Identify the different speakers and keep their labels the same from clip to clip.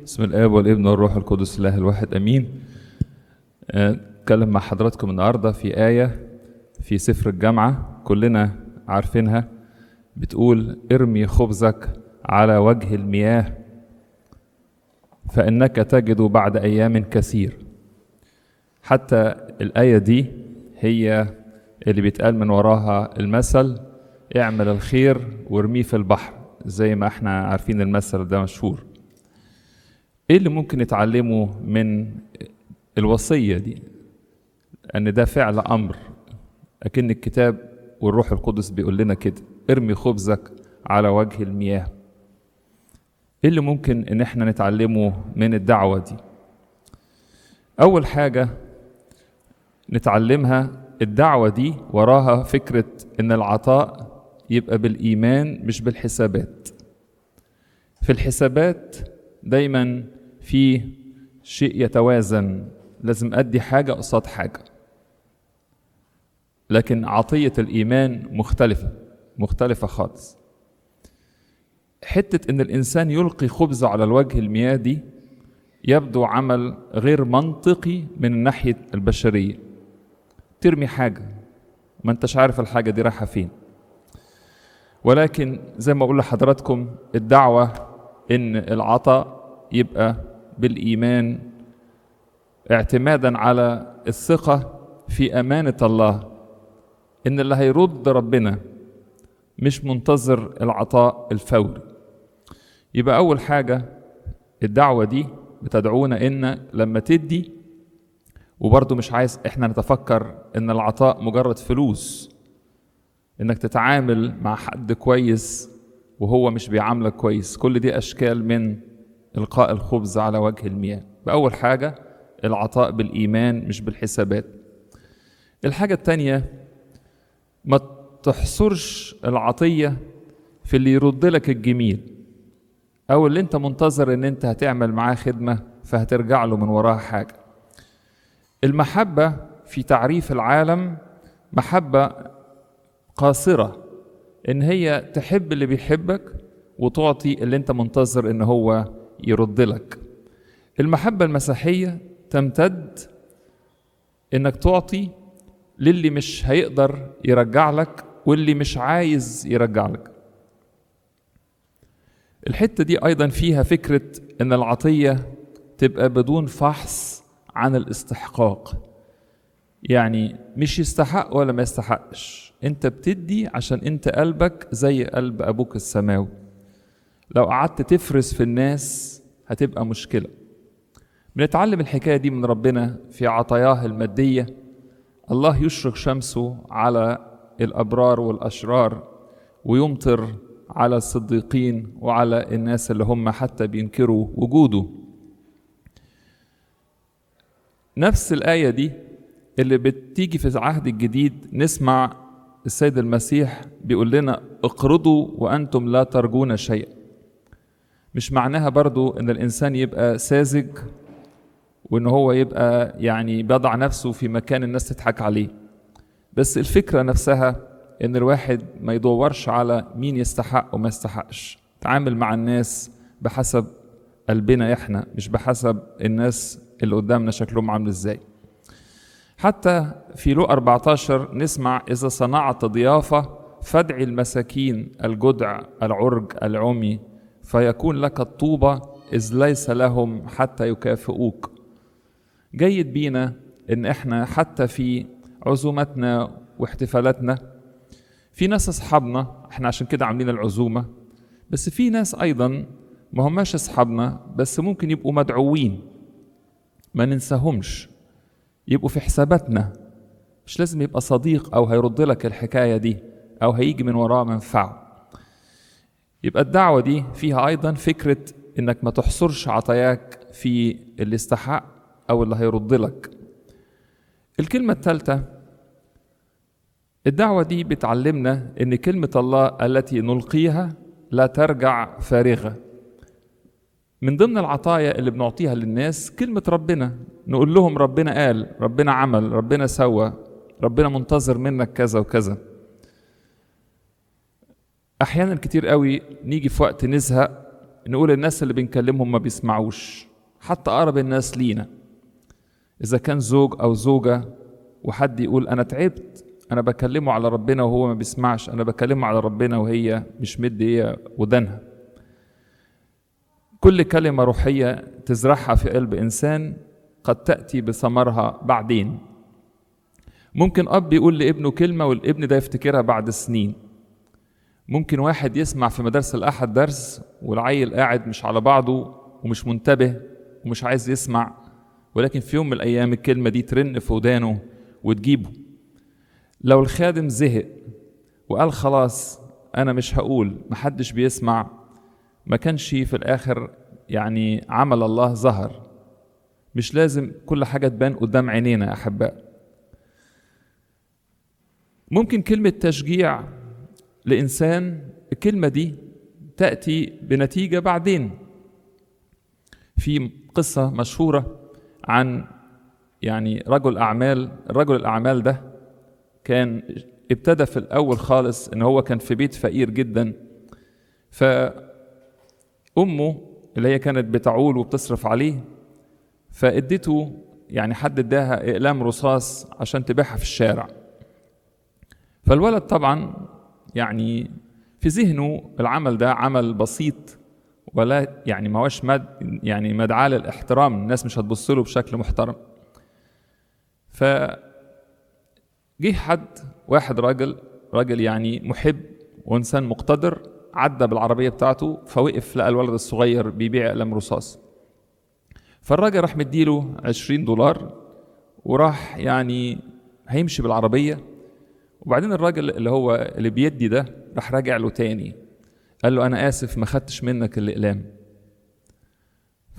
Speaker 1: بسم الاب والابن والروح القدس الله الواحد امين آه، اتكلم مع حضراتكم النهارده في ايه في سفر الجامعه كلنا عارفينها بتقول ارمي خبزك على وجه المياه فانك تجد بعد ايام كثير حتى الايه دي هي اللي بيتقال من وراها المثل اعمل الخير وارميه في البحر زي ما احنا عارفين المثل ده مشهور ايه اللي ممكن نتعلمه من الوصيه دي ان ده فعل امر اكن الكتاب والروح القدس بيقول لنا كده ارمي خبزك على وجه المياه ايه اللي ممكن ان احنا نتعلمه من الدعوه دي اول حاجه نتعلمها الدعوه دي وراها فكره ان العطاء يبقى بالايمان مش بالحسابات في الحسابات دايما في شيء يتوازن لازم ادي حاجه قصاد حاجه لكن عطيه الايمان مختلفه مختلفه خالص حته ان الانسان يلقي خبزه على الوجه المياه دي يبدو عمل غير منطقي من ناحيه البشريه ترمي حاجه ما انتش عارف الحاجه دي رايحه فين ولكن زي ما اقول لحضراتكم الدعوه ان العطاء يبقى بالايمان اعتمادا على الثقه في امانه الله ان اللي هيرد ربنا مش منتظر العطاء الفوري يبقى اول حاجه الدعوه دي بتدعونا ان لما تدي وبرضه مش عايز احنا نتفكر ان العطاء مجرد فلوس انك تتعامل مع حد كويس وهو مش بيعاملك كويس كل دي اشكال من القاء الخبز على وجه المياه باول حاجه العطاء بالايمان مش بالحسابات الحاجه التانيه ما تحصرش العطيه في اللي يرد لك الجميل او اللي انت منتظر ان انت هتعمل معاه خدمه فهترجع له من وراها حاجه المحبه في تعريف العالم محبه قاصره ان هي تحب اللي بيحبك وتعطي اللي انت منتظر ان هو يرد لك المحبه المسيحيه تمتد انك تعطي للي مش هيقدر يرجع لك واللي مش عايز يرجع لك الحته دي ايضا فيها فكره ان العطيه تبقى بدون فحص عن الاستحقاق يعني مش يستحق ولا ما يستحقش انت بتدي عشان انت قلبك زي قلب ابوك السماوي لو قعدت تفرز في الناس هتبقى مشكله بنتعلم الحكايه دي من ربنا في عطاياه الماديه الله يشرق شمسه على الابرار والاشرار ويمطر على الصديقين وعلى الناس اللي هم حتى بينكروا وجوده نفس الايه دي اللي بتيجي في العهد الجديد نسمع السيد المسيح بيقول لنا اقرضوا وانتم لا ترجون شيئا مش معناها برضو ان الانسان يبقى ساذج وان هو يبقى يعني بيضع نفسه في مكان الناس تضحك عليه بس الفكره نفسها ان الواحد ما يدورش على مين يستحق وما يستحقش تعامل مع الناس بحسب قلبنا احنا مش بحسب الناس اللي قدامنا شكلهم عامل ازاي حتى في لو 14 نسمع إذا صنعت ضيافة فادعي المساكين الجدع العرج العمي فيكون لك الطوبة إذ ليس لهم حتى يكافئوك جيد بينا إن إحنا حتى في عزومتنا واحتفالاتنا في ناس أصحابنا إحنا عشان كده عاملين العزومة بس في ناس أيضا ما هماش أصحابنا بس ممكن يبقوا مدعوين ما ننساهمش يبقوا في حساباتنا مش لازم يبقى صديق او هيرد لك الحكايه دي او هيجي من وراه منفعه يبقى الدعوه دي فيها ايضا فكره انك ما تحصرش عطاياك في اللي استحق او اللي هيرد لك الكلمه الثالثه الدعوه دي بتعلمنا ان كلمه الله التي نلقيها لا ترجع فارغه من ضمن العطايا اللي بنعطيها للناس كلمة ربنا نقول لهم ربنا قال ربنا عمل ربنا سوى ربنا منتظر منك كذا وكذا أحيانا كتير قوي نيجي في وقت نزهق نقول الناس اللي بنكلمهم ما بيسمعوش حتى أقرب الناس لينا إذا كان زوج أو زوجة وحد يقول أنا تعبت أنا بكلمه على ربنا وهو ما بيسمعش أنا بكلمه على ربنا وهي مش مدية ودانها كل كلمة روحية تزرعها في قلب إنسان قد تأتي بثمرها بعدين ممكن أب يقول لابنه كلمة والابن ده يفتكرها بعد سنين ممكن واحد يسمع في مدرسة الأحد درس والعيل قاعد مش على بعضه ومش منتبه ومش عايز يسمع ولكن في يوم من الأيام الكلمة دي ترن في ودانه وتجيبه لو الخادم زهق وقال خلاص أنا مش هقول محدش بيسمع ما كانش في الآخر يعني عمل الله ظهر مش لازم كل حاجة تبان قدام عينينا يا أحباء ممكن كلمة تشجيع لإنسان الكلمة دي تأتي بنتيجة بعدين في قصة مشهورة عن يعني رجل أعمال رجل الأعمال ده كان ابتدى في الأول خالص إن هو كان في بيت فقير جدا فأمه اللي هي كانت بتعول وبتصرف عليه فاديته يعني حد اداها اقلام رصاص عشان تبيعها في الشارع فالولد طبعا يعني في ذهنه العمل ده عمل بسيط ولا يعني ما هوش مد يعني مدعاة للاحترام الناس مش هتبص له بشكل محترم ف جه حد واحد راجل راجل يعني محب وانسان مقتدر عدى بالعربيه بتاعته فوقف لقى الولد الصغير بيبيع قلم رصاص فالراجل راح مديله 20 دولار وراح يعني هيمشي بالعربيه وبعدين الراجل اللي هو اللي بيدي ده راح راجع له تاني قال له انا اسف ما خدتش منك الاقلام ف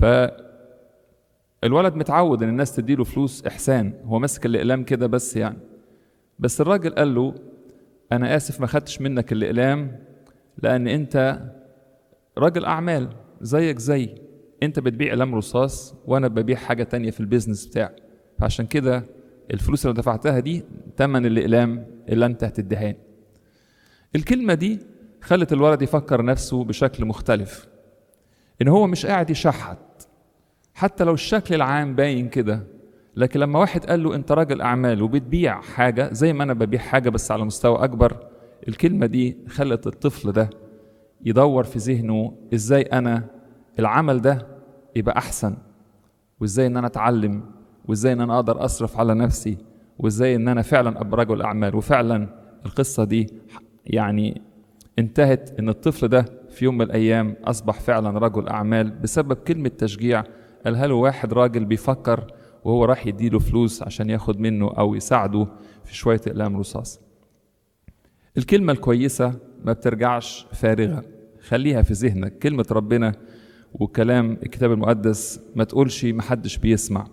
Speaker 1: الولد متعود ان الناس تديله فلوس احسان هو ماسك الاقلام كده بس يعني بس الراجل قال له انا اسف ما خدتش منك الاقلام لان انت راجل اعمال زيك زي انت بتبيع اقلام رصاص وانا ببيع حاجه تانية في البيزنس بتاعي فعشان كده الفلوس اللي دفعتها دي تمن الاقلام اللي انت هتديهاني الكلمه دي خلت الولد يفكر نفسه بشكل مختلف ان هو مش قاعد يشحت حتى لو الشكل العام باين كده لكن لما واحد قال له انت راجل اعمال وبتبيع حاجه زي ما انا ببيع حاجه بس على مستوى اكبر الكلمه دي خلت الطفل ده يدور في ذهنه ازاي انا العمل ده يبقى احسن وازاي ان انا اتعلم وازاي ان انا اقدر اصرف على نفسي وازاي ان انا فعلا ابقى رجل اعمال وفعلا القصه دي يعني انتهت ان الطفل ده في يوم من الايام اصبح فعلا رجل اعمال بسبب كلمه تشجيع قالها له واحد راجل بيفكر وهو راح يديله فلوس عشان ياخد منه او يساعده في شويه اقلام رصاص الكلمه الكويسه ما بترجعش فارغه خليها في ذهنك كلمه ربنا وكلام الكتاب المقدس ما تقولش محدش بيسمع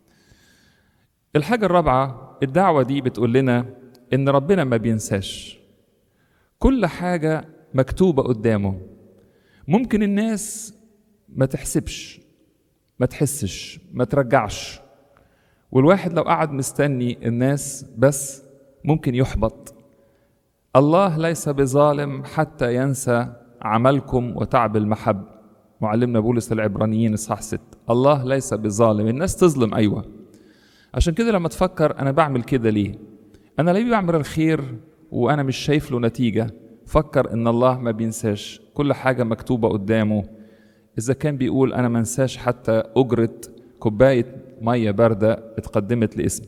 Speaker 1: الحاجة الرابعة الدعوة دي بتقول لنا إن ربنا ما بينساش كل حاجة مكتوبة قدامه ممكن الناس ما تحسبش ما تحسش ما ترجعش والواحد لو قعد مستني الناس بس ممكن يحبط الله ليس بظالم حتى ينسى عملكم وتعب المحب معلمنا بولس العبرانيين اصحاح 6 الله ليس بظالم الناس تظلم ايوه عشان كده لما تفكر انا بعمل كده ليه انا ليه بعمل الخير وانا مش شايف له نتيجه فكر ان الله ما بينساش كل حاجه مكتوبه قدامه اذا كان بيقول انا ما انساش حتى اجره كوبايه ميه بارده اتقدمت لاسمي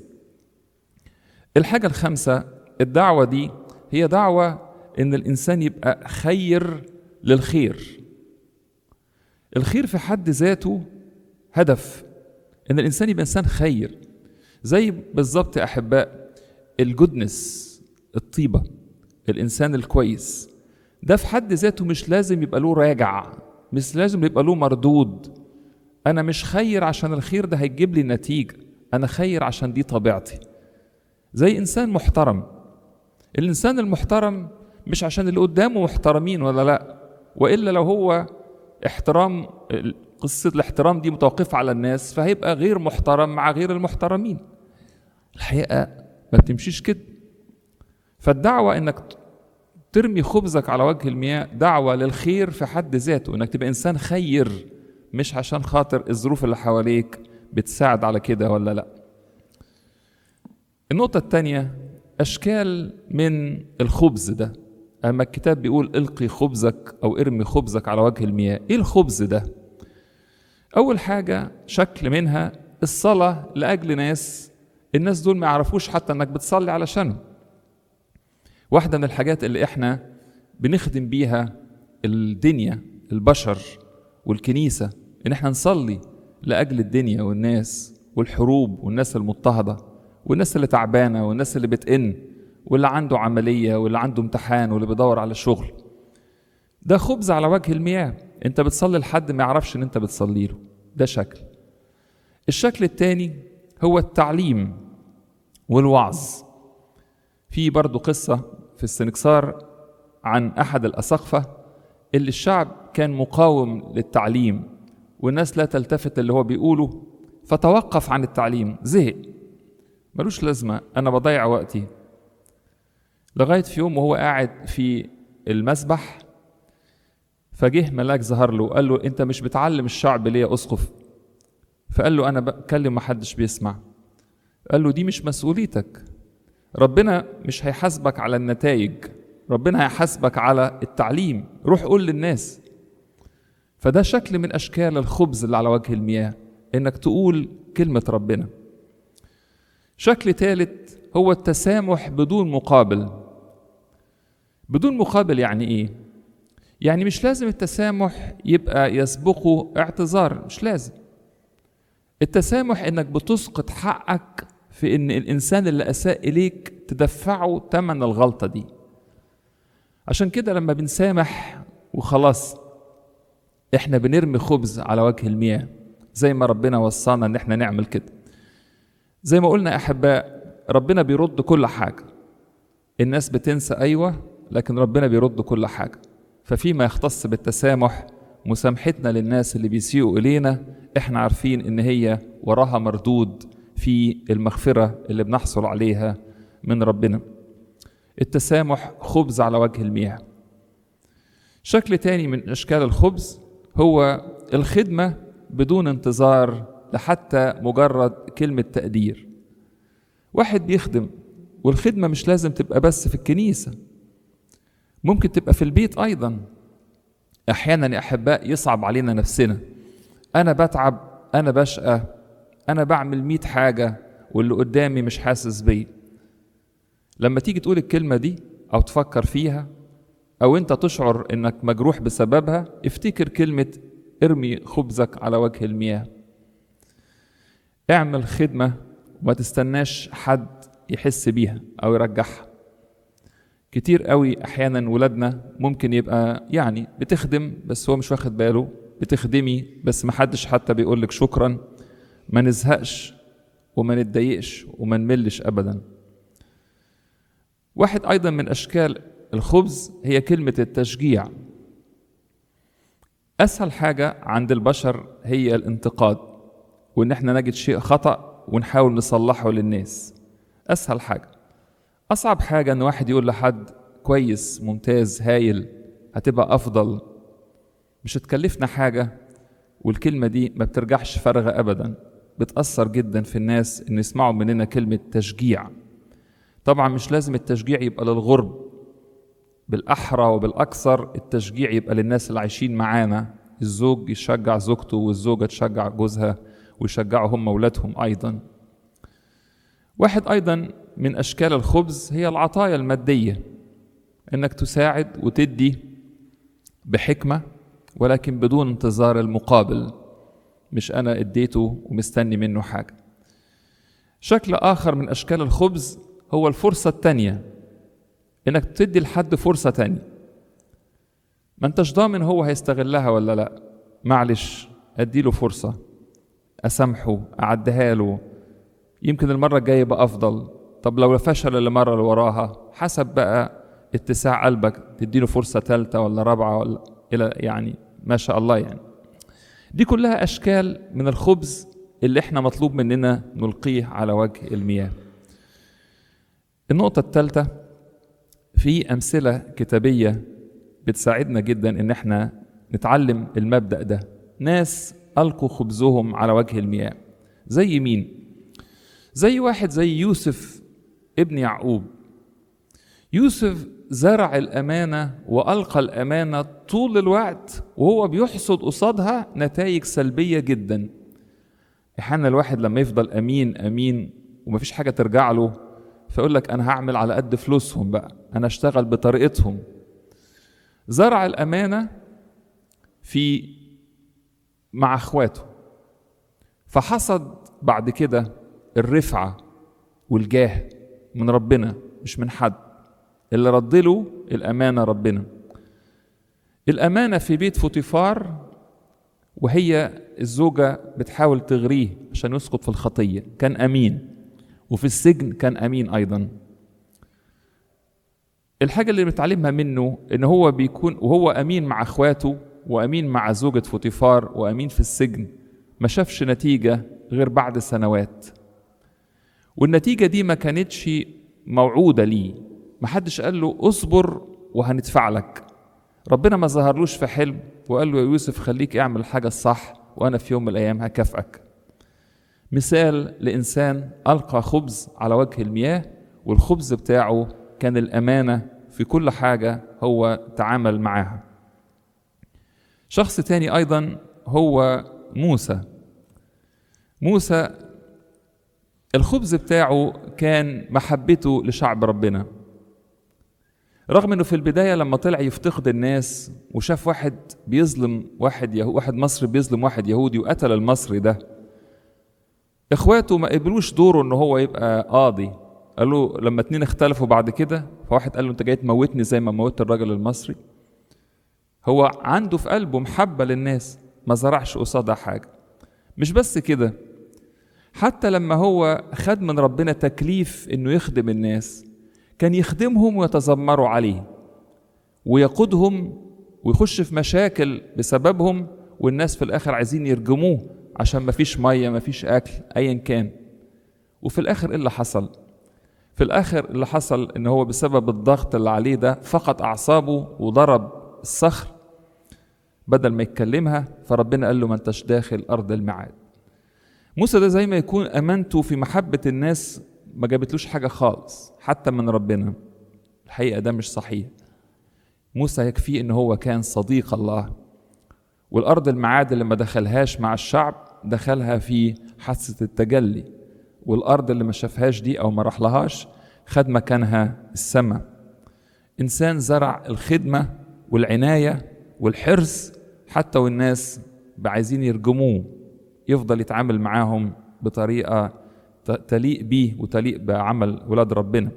Speaker 1: الحاجه الخامسه الدعوه دي هي دعوه ان الانسان يبقى خير للخير الخير في حد ذاته هدف ان الانسان يبقى انسان خير زي بالظبط يا احباء الجودنس الطيبه الانسان الكويس ده في حد ذاته مش لازم يبقى له راجع مش لازم يبقى له مردود انا مش خير عشان الخير ده هيجيب لي نتيجه انا خير عشان دي طبيعتي زي انسان محترم الانسان المحترم مش عشان اللي قدامه محترمين ولا لا والا لو هو احترام قصة الاحترام دي متوقفة على الناس فهيبقى غير محترم مع غير المحترمين الحقيقة ما بتمشيش كده فالدعوة انك ترمي خبزك على وجه المياه دعوة للخير في حد ذاته انك تبقى انسان خير مش عشان خاطر الظروف اللي حواليك بتساعد على كده ولا لا النقطة الثانية أشكال من الخبز ده أما الكتاب بيقول القي خبزك أو ارمي خبزك على وجه المياه إيه الخبز ده؟ أول حاجة شكل منها الصلاة لأجل ناس الناس دول ما يعرفوش حتى إنك بتصلي علشانهم واحدة من الحاجات اللي إحنا بنخدم بيها الدنيا البشر والكنيسة إن إحنا نصلي لأجل الدنيا والناس والحروب والناس المضطهدة والناس اللي تعبانة والناس اللي بتئن واللي عنده عملية واللي عنده امتحان واللي بيدور على شغل ده خبز على وجه المياه انت بتصلي لحد ما يعرفش ان انت بتصلي له ده شكل الشكل الثاني هو التعليم والوعظ في برضو قصة في السنكسار عن أحد الأسقفة اللي الشعب كان مقاوم للتعليم والناس لا تلتفت اللي هو بيقوله فتوقف عن التعليم زهق ملوش لازمة أنا بضيع وقتي لغاية في يوم وهو قاعد في المسبح فجه ملاك ظهر له قال له أنت مش بتعلم الشعب ليه يا أسقف فقال له أنا بتكلم محدش بيسمع قال له دي مش مسؤوليتك ربنا مش هيحاسبك على النتائج ربنا هيحاسبك على التعليم روح قول للناس فده شكل من أشكال الخبز اللي على وجه المياه إنك تقول كلمة ربنا شكل ثالث هو التسامح بدون مقابل بدون مقابل يعني ايه يعني مش لازم التسامح يبقى يسبقه اعتذار مش لازم التسامح انك بتسقط حقك في ان الانسان اللي اساء اليك تدفعه ثمن الغلطه دي عشان كده لما بنسامح وخلاص احنا بنرمي خبز على وجه المياه زي ما ربنا وصانا ان احنا نعمل كده زي ما قلنا احباء ربنا بيرد كل حاجه الناس بتنسى ايوه لكن ربنا بيرد كل حاجه ففيما يختص بالتسامح مسامحتنا للناس اللي بيسيئوا الينا احنا عارفين ان هي وراها مردود في المغفره اللي بنحصل عليها من ربنا التسامح خبز على وجه المياه شكل تاني من اشكال الخبز هو الخدمه بدون انتظار لحتى مجرد كلمه تقدير واحد بيخدم والخدمة مش لازم تبقى بس في الكنيسة ممكن تبقى في البيت أيضا أحيانا يا أحباء يصعب علينا نفسنا أنا بتعب أنا بشقى أنا بعمل ميت حاجة واللي قدامي مش حاسس بيا لما تيجي تقول الكلمة دي أو تفكر فيها أو أنت تشعر إنك مجروح بسببها افتكر كلمة ارمي خبزك على وجه المياه اعمل خدمة وما تستناش حد يحس بيها او يرجعها كتير قوي احيانا ولادنا ممكن يبقى يعني بتخدم بس هو مش واخد باله بتخدمي بس محدش حتى بيقول لك شكرا ما نزهقش وما نتضايقش وما نملش ابدا واحد ايضا من اشكال الخبز هي كلمه التشجيع اسهل حاجه عند البشر هي الانتقاد وان احنا نجد شيء خطأ ونحاول نصلحه للناس اسهل حاجه اصعب حاجه ان واحد يقول لحد كويس ممتاز هايل هتبقى افضل مش هتكلفنا حاجه والكلمه دي ما بترجعش فارغه ابدا بتاثر جدا في الناس ان يسمعوا مننا كلمه تشجيع طبعا مش لازم التشجيع يبقى للغرب بالاحرى وبالاكثر التشجيع يبقى للناس اللي عايشين معانا الزوج يشجع زوجته والزوجه تشجع جوزها ويشجعوا هم اولادهم ايضا واحد ايضا من اشكال الخبز هي العطايا الماديه انك تساعد وتدي بحكمه ولكن بدون انتظار المقابل مش انا اديته ومستني منه حاجه شكل اخر من اشكال الخبز هو الفرصه الثانيه انك تدي لحد فرصه تانية ما انتش ضامن هو هيستغلها ولا لا معلش اديله فرصه اسامحه اعديها له يمكن المره الجايه يبقى افضل طب لو فشل المره اللي وراها حسب بقى اتساع قلبك تديله فرصه ثالثه ولا رابعه ولا الى يعني ما شاء الله يعني دي كلها اشكال من الخبز اللي احنا مطلوب مننا نلقيه على وجه المياه النقطه الثالثه في أمثلة كتابية بتساعدنا جدا إن احنا نتعلم المبدأ ده ناس ألقوا خبزهم على وجه المياه زي مين؟ زي واحد زي يوسف ابن يعقوب يوسف زرع الأمانة وألقى الأمانة طول الوقت وهو بيحصد قصادها نتائج سلبية جدا احيانا الواحد لما يفضل أمين أمين ومفيش حاجة ترجع له فيقول لك أنا هعمل على قد فلوسهم بقى أنا أشتغل بطريقتهم زرع الأمانة في مع اخواته فحصد بعد كده الرفعة والجاه من ربنا مش من حد اللي رد له الأمانة ربنا الأمانة في بيت فوتيفار وهي الزوجة بتحاول تغريه عشان يسقط في الخطية كان أمين وفي السجن كان أمين أيضا الحاجة اللي بنتعلمها منه إن هو بيكون وهو أمين مع إخواته وأمين مع زوجة فوتيفار وأمين في السجن ما شافش نتيجة غير بعد سنوات والنتيجة دي ما كانتش موعودة ليه ما حدش قال له اصبر وهندفع لك ربنا ما ظهرلوش في حلم وقال له يا يوسف خليك اعمل الحاجة الصح وأنا في يوم من الأيام هكافئك مثال لإنسان ألقى خبز على وجه المياه والخبز بتاعه كان الأمانة في كل حاجة هو تعامل معاها شخص تاني أيضا هو موسى موسى الخبز بتاعه كان محبته لشعب ربنا رغم انه في البدايه لما طلع يفتقد الناس وشاف واحد بيظلم واحد يهو واحد مصري بيظلم واحد يهودي وقتل المصري ده اخواته ما قبلوش دوره ان هو يبقى قاضي قالوا لما اتنين اختلفوا بعد كده فواحد قال له انت جاي تموتني زي ما موتت الراجل المصري هو عنده في قلبه محبه للناس ما زرعش قصادها حاجه مش بس كده حتى لما هو خد من ربنا تكليف انه يخدم الناس كان يخدمهم ويتذمروا عليه ويقودهم ويخش في مشاكل بسببهم والناس في الاخر عايزين يرجموه عشان مفيش ميه مفيش اكل ايا كان وفي الاخر ايه اللي حصل في الاخر اللي حصل ان هو بسبب الضغط اللي عليه ده فقد اعصابه وضرب الصخر بدل ما يتكلمها فربنا قال له ما انتش داخل ارض الميعاد موسى ده زي ما يكون امانته في محبه الناس ما جابتلوش حاجه خالص حتى من ربنا الحقيقه ده مش صحيح موسى يكفيه ان هو كان صديق الله والارض الميعاد اللي ما دخلهاش مع الشعب دخلها في حادثه التجلي والارض اللي ما شافهاش دي او ما راحلهاش خد مكانها السماء انسان زرع الخدمه والعنايه والحرص حتى والناس عايزين يرجموه يفضل يتعامل معاهم بطريقه تليق بيه وتليق بعمل ولاد ربنا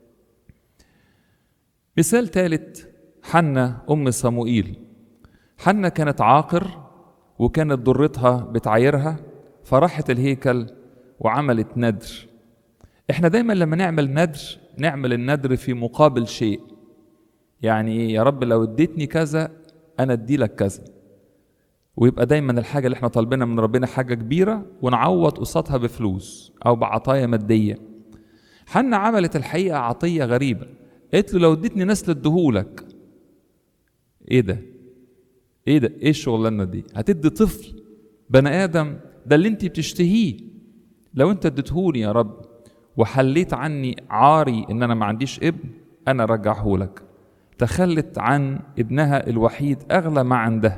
Speaker 1: مثال ثالث حنة أم صموئيل حنة كانت عاقر وكانت ضرتها بتعايرها فراحت الهيكل وعملت ندر احنا دايما لما نعمل ندر نعمل الندر في مقابل شيء يعني ايه يا رب لو اديتني كذا انا ادي لك كذا ويبقى دايما الحاجه اللي احنا طالبينها من ربنا حاجه كبيره ونعوض قصادها بفلوس او بعطايا ماديه حنا عملت الحقيقه عطيه غريبه قالت له لو اديتني نسل اديهولك ايه ده ايه ده ايه الشغلانه دي هتدي طفل بني ادم ده اللي انت بتشتهيه لو انت اديتهولي يا رب وحليت عني عاري ان انا ما عنديش ابن انا رجعه لك تخلت عن ابنها الوحيد اغلى ما عندها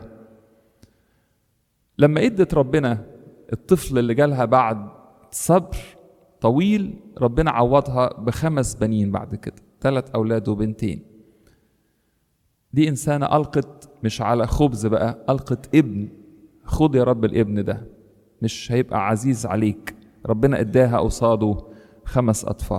Speaker 1: لما ادت ربنا الطفل اللي جالها بعد صبر طويل ربنا عوضها بخمس بنين بعد كده ثلاث اولاد وبنتين دي انسانه القت مش على خبز بقى القت ابن خد يا رب الابن ده مش هيبقى عزيز عليك ربنا اداها قصاده خمس اطفال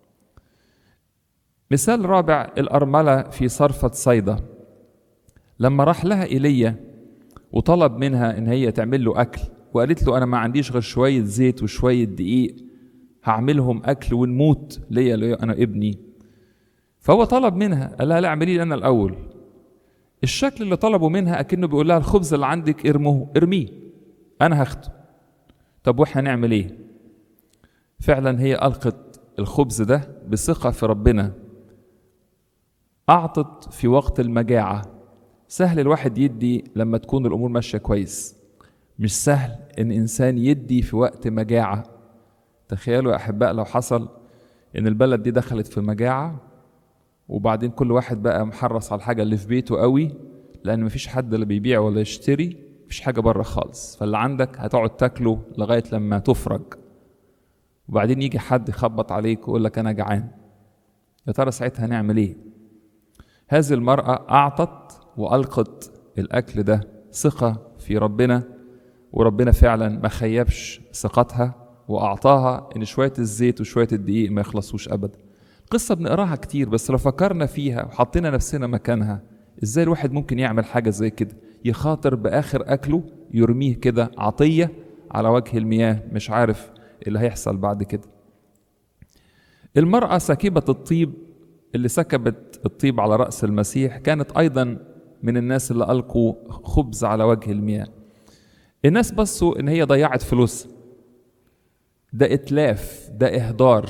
Speaker 1: مثال رابع الارمله في صرفه صيدا لما راح لها ايليا وطلب منها ان هي تعمل له اكل وقالت له انا ما عنديش غير شويه زيت وشويه دقيق هعملهم اكل ونموت ليا ليا انا ابني فهو طلب منها قال لها لا اعملي لي انا الاول الشكل اللي طلبه منها اكنه بيقول لها الخبز اللي عندك ارموه ارميه انا هاخده طب واحنا نعمل ايه فعلا هي القت الخبز ده بثقه في ربنا أعطت في وقت المجاعة سهل الواحد يدي لما تكون الأمور ماشية كويس مش سهل إن إنسان يدي في وقت مجاعة تخيلوا يا أحباء لو حصل إن البلد دي دخلت في مجاعة وبعدين كل واحد بقى محرص على الحاجة اللي في بيته قوي لأن مفيش حد اللي بيبيع ولا يشتري مفيش حاجة بره خالص فاللي عندك هتقعد تاكله لغاية لما تفرج وبعدين يجي حد يخبط عليك ويقول لك أنا جعان يا ترى ساعتها هنعمل إيه؟ هذه المرأة أعطت وألقت الأكل ده ثقة في ربنا وربنا فعلا ما خيبش ثقتها وأعطاها إن شوية الزيت وشوية الدقيق ما يخلصوش أبدا قصة بنقراها كتير بس لو فكرنا فيها وحطينا نفسنا مكانها إزاي الواحد ممكن يعمل حاجة زي كده يخاطر بآخر أكله يرميه كده عطية على وجه المياه مش عارف اللي هيحصل بعد كده المرأة سكيبة الطيب اللي سكبت الطيب على رأس المسيح كانت أيضا من الناس اللي ألقوا خبز على وجه المياه الناس بصوا إن هي ضيعت فلوس ده إتلاف ده إهدار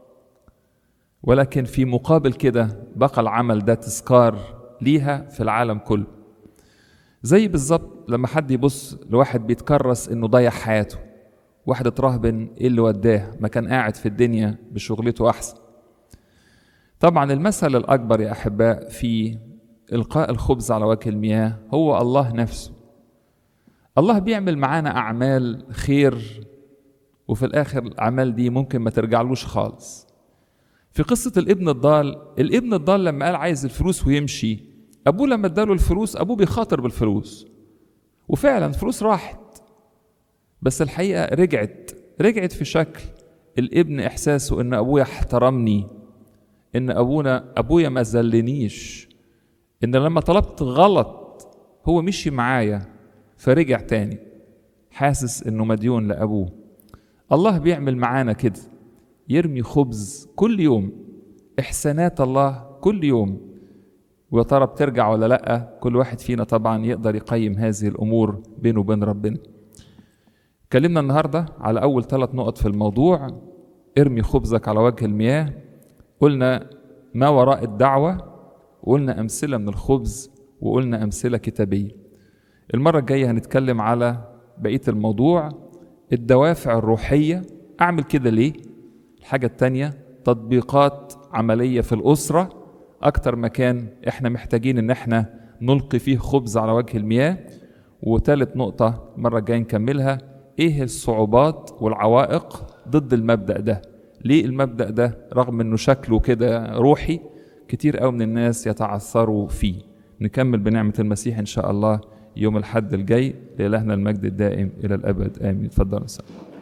Speaker 1: ولكن في مقابل كده بقى العمل ده تذكار ليها في العالم كله زي بالظبط لما حد يبص لواحد بيتكرس انه ضيع حياته واحد اترهبن ايه اللي وداه ما كان قاعد في الدنيا بشغلته احسن طبعا المثل الاكبر يا احباء في القاء الخبز على وجه المياه هو الله نفسه الله بيعمل معانا اعمال خير وفي الاخر الاعمال دي ممكن ما ترجعلوش خالص في قصة الابن الضال الابن الضال لما قال عايز الفلوس ويمشي أبوه لما اداله الفلوس أبوه بيخاطر بالفلوس وفعلا الفلوس راحت بس الحقيقة رجعت رجعت في شكل الابن إحساسه إن أبويا احترمني إن أبونا أبويا ما زلنيش إن لما طلبت غلط هو مشي معايا فرجع تاني حاسس إنه مديون لأبوه الله بيعمل معانا كده يرمي خبز كل يوم إحسانات الله كل يوم ويا ترى بترجع ولا لأ كل واحد فينا طبعا يقدر يقيم هذه الأمور بينه وبين ربنا اتكلمنا النهاردة على أول ثلاث نقط في الموضوع ارمي خبزك على وجه المياه قلنا ما وراء الدعوة وقلنا أمثلة من الخبز وقلنا أمثلة كتابية المرة الجاية هنتكلم على بقية الموضوع الدوافع الروحية أعمل كده ليه الحاجة التانية تطبيقات عملية في الأسرة أكتر مكان إحنا محتاجين إن إحنا نلقي فيه خبز على وجه المياه وتالت نقطة مرة الجاية نكملها إيه الصعوبات والعوائق ضد المبدأ ده ليه المبدأ ده رغم إنه شكله كده روحي كتير قوي من الناس يتعثروا فيه نكمل بنعمة المسيح إن شاء الله يوم الحد الجاي لإلهنا المجد الدائم إلى الأبد آمين اتفضل